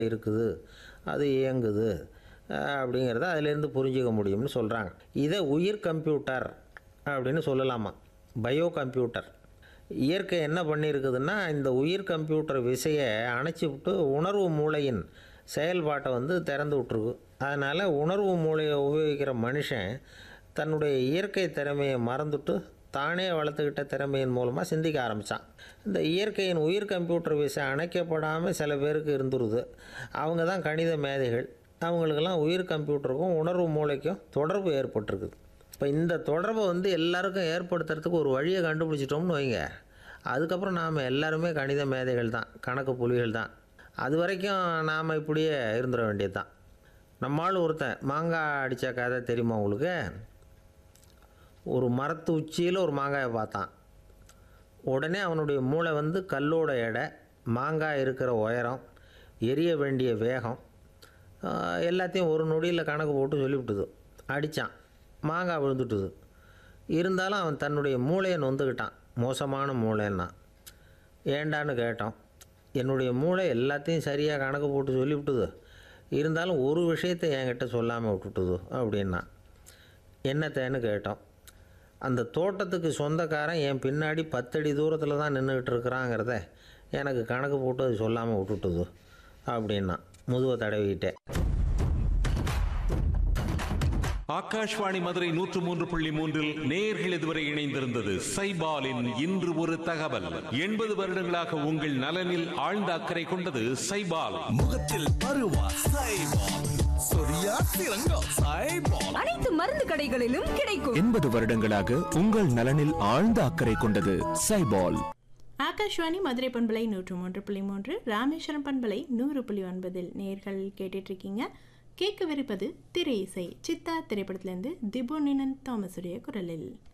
இருக்குது அது இயங்குது அஹ், அப்படிங்கிறத அதிலேருந்து புரிஞ்சுக்க முடியும்னு சொல்கிறாங்க இதை உயிர் கம்ப்யூட்டர் அப்படின்னு சொல்லலாமா பயோ கம்ப்யூட்டர் இயற்கை என்ன பண்ணியிருக்குதுன்னா இந்த உயிர் கம்ப்யூட்டர் விசையை அணைச்சி விட்டு உணர்வு மூளையின் செயல்பாட்டை வந்து திறந்து விட்ருக்கு அதனால் உணர்வு மூளையை உபயோகிக்கிற மனுஷன் தன்னுடைய இயற்கை திறமையை மறந்துட்டு தானே வளர்த்துக்கிட்ட திறமையின் மூலமாக சிந்திக்க ஆரம்பித்தான் இந்த இயற்கையின் உயிர் கம்ப்யூட்டர் விசை அணைக்கப்படாமல் சில பேருக்கு இருந்துருது அவங்க தான் கணித மேதைகள் அவங்களுக்கெல்லாம் உயிர் கம்ப்யூட்டருக்கும் உணர்வு மூளைக்கும் தொடர்பு ஏற்பட்டிருக்குது இப்போ இந்த தொடர்பை வந்து எல்லாருக்கும் ஏற்படுத்துறதுக்கு ஒரு வழியை கண்டுபிடிச்சிட்டோம்னு வைங்க அதுக்கப்புறம் நாம் எல்லாருமே கணித மேதைகள் தான் கணக்கு புலிகள் தான் அது வரைக்கும் நாம் இப்படியே இருந்துட வேண்டியது தான் நம்மால் ஒருத்தன் மாங்காய் அடித்த கதை தெரியுமா உங்களுக்கு ஒரு மரத்து உச்சியில் ஒரு மாங்காயை பார்த்தான் உடனே அவனுடைய மூளை வந்து கல்லோட எடை மாங்காய் இருக்கிற உயரம் எரிய வேண்டிய வேகம் ஆஹ், எல்லாத்தையும் ஒரு நொடியில் கணக்கு போட்டு சொல்லிவிட்டுது அடித்தான் மாங்காய் விழுந்துட்டுது இருந்தாலும் அவன் தன்னுடைய மூளையை நொந்துக்கிட்டான் மோசமான மூளைன்னா ஏண்டான்னு கேட்டோம் என்னுடைய மூளை எல்லாத்தையும் சரியாக கணக்கு போட்டு சொல்லிவிட்டுது இருந்தாலும் ஒரு விஷயத்தை என்கிட்ட சொல்லாமல் விட்டுட்டுது அப்படின்னா என்னத்தேன்னு கேட்டோம் அந்த தோட்டத்துக்கு சொந்தக்காரன் என் பின்னாடி பத்தடி தூரத்தில் தான் நின்றுக்கிட்டு இருக்கிறாங்கிறத எனக்கு கணக்கு போட்டு அது சொல்லாமல் விட்டுட்டுது அப்படின்னா முதுவை தடவிக்கிட்டே ஆகாஷ்வாணி மதுரை நூற்று மூன்று புள்ளி மூன்றில் நேயர்கள் இதுவரை இணைந்திருந்தது சைபாலின் இன்று ஒரு தகவல் எண்பது வருடங்களாக உங்கள் நலனில் ஆழ்ந்த அக்கறை கொண்டது சைபால் முகத்தில் பருவா சைபால் சொரியா சிறங்கம் சைபால் அனைத்து மருந்து கடைகளிலும் கிடைக்கும் எண்பது வருடங்களாக உங்கள் நலனில் ஆழ்ந்த அக்கறை கொண்டது சைபால் ஆகாஷ்வாணி மதுரை பண்பலை நூற்று மூன்று புள்ளி மூன்று ராமேஸ்வரம் பண்பலை நூறு புள்ளி ஒன்பதில் நேர்கள் கேட்டுட்டு இருக்கீங்க கேட்கவிருப்பது திரை இசை சித்தா திரைப்படத்திலிருந்து திபு நினன் தாமஸுடைய குரலில்